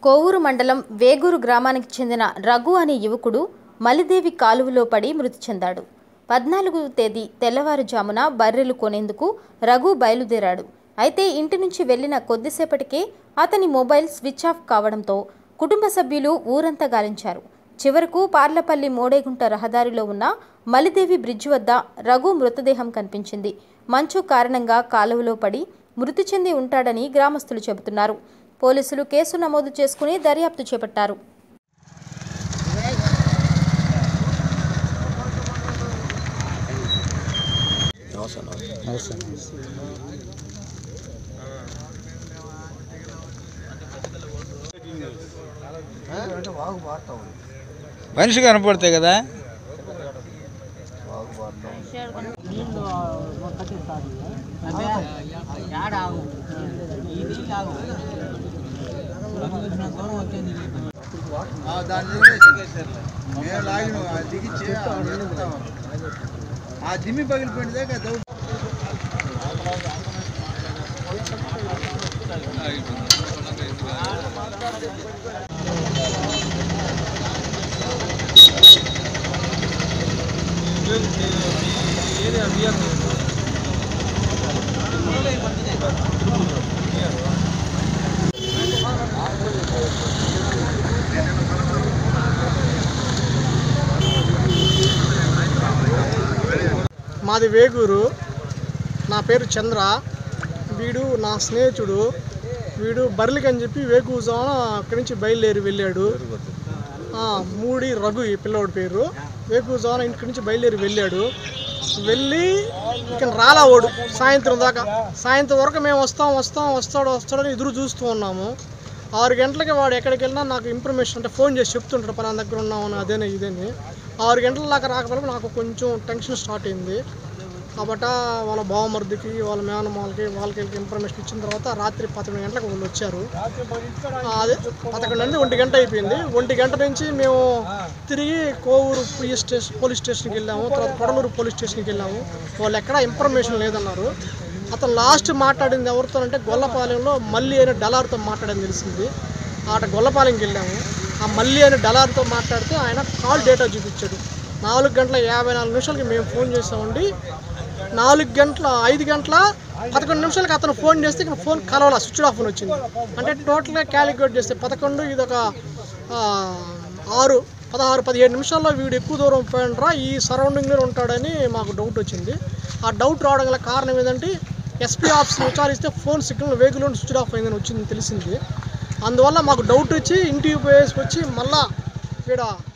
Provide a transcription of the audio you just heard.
కోవూరు మండలం వేగూరు గ్రామానికి చెందిన రఘు అనే యువకుడు మలిదేవి కాలువలో పడి మృతి చెందాడు పద్నాలుగు తేదీ తెల్లవారుజామున బర్రెలు కొనేందుకు రఘు బయలుదేరాడు అయితే ఇంటి నుంచి వెళ్లిన కొద్దిసేపటికే అతని మొబైల్ స్విచ్ ఆఫ్ కావడంతో కుటుంబ సభ్యులు ఊరంతా గాలించారు చివరకు పార్లపల్లి మోడేగుంట రహదారిలో ఉన్న మలిదేవి బ్రిడ్జ్ వద్ద రఘు మృతదేహం కనిపించింది మంచు కారణంగా కాలువలో పడి మృతి చెంది ఉంటాడని గ్రామస్తులు చెబుతున్నారు పోలీసులు కేసు నమోదు చేసుకుని దర్యాప్తు చేపట్టారు మనిషి కనపడతాయి కదా ఆ దిమ్మి పగిలిపోయిందే కదా మాది వేగూరు నా పేరు చంద్ర వీడు నా స్నేహితుడు వీడు బర్లికి అని చెప్పి వేగూరు జోన అక్కడి నుంచి బయలుదేరి వెళ్ళాడు ఆ, మూడి రఘు ఈ పిల్లోడి పేరు వేగూరు జోన ఇంటి నుంచి బయలుదేరి వెళ్ళాడు వెళ్ళి ఇక రాలా ఓడు సాయంత్రం దాకా సాయంత్రం వరకు మేము వస్తాం వస్తాం వస్తాడు వస్తాడని ఎదురు చూస్తూ ఉన్నాము ఆరు గంటలకి వాడు ఎక్కడికి వెళ్ళినా నాకు ఇన్ఫర్మేషన్ అంటే ఫోన్ చేసి చెప్తుంటారు పలానా దగ్గర ఉన్నామని అదేనే ఇదేని ఆరు గంటల దాకా రాకపోతే నాకు కొంచెం టెన్షన్ స్టార్ట్ అయింది కాబట్టి వాళ్ళ బావమరిదికి వాళ్ళ మేనమాలకి వాళ్ళకి వీళ్ళకి ఇన్ఫర్మేషన్ ఇచ్చిన తర్వాత రాత్రి పదకొండు గంటలకు వాళ్ళు వచ్చారు ఆ, అదే పదకొండు నుండి ఒంటి గంట అయిపోయింది ఒంటి గంట నుంచి మేము తిరిగి కోవూరు పోలీస్ స్టేషన్ పోలీస్ స్టేషన్కి వెళ్ళాము తర్వాత కొడలూరు పోలీస్ స్టేషన్కి వెళ్ళాము వాళ్ళు ఎక్కడ ఇన్ఫర్మేషన్ లేదన్నారు అతను లాస్ట్ మాట్లాడింది ఎవరితో అంటే గొల్లపాలెంలో మల్లి అనే డలార్తో మాట్లాడని తెలిసింది ఆట గొల్లపాలెంకి వెళ్ళాము ఆ మల్లి అనే డలార్తో మాట్లాడితే ఆయన కాల్ డేటా చూపించాడు నాలుగు గంటల యాభై నాలుగు నిమిషాలకి మేము ఫోన్ చేసామండి నాలుగు గంటల ఐదు గంటల పదకొండు నిమిషాలకి అతను ఫోన్ చేస్తే ఇక్కడ ఫోన్ కలవాల స్విచ్ ఆఫ్ అని వచ్చింది అంటే టోటల్గా క్యాలిక్యులేట్ చేస్తే పదకొండు ఇది ఒక ఆ, ఆరు పదహారు పదిహేడు నిమిషాల్లో వీడు ఎక్కువ దూరం పోయినరా ఈ సరౌండింగ్లో ఉంటాడని మాకు డౌట్ వచ్చింది ఆ డౌట్ రావడం గల కారణం ఏంటంటే ఎస్పీ ఆఫీస్ని విచారిస్తే phone signal vehicle switch off అయిందని వచ్చింది తెలిసింది అందువల్ల మాకు డౌట్ వచ్చి ఇంటికి పోయేసి వచ్చి మళ్ళా ఇక్కడ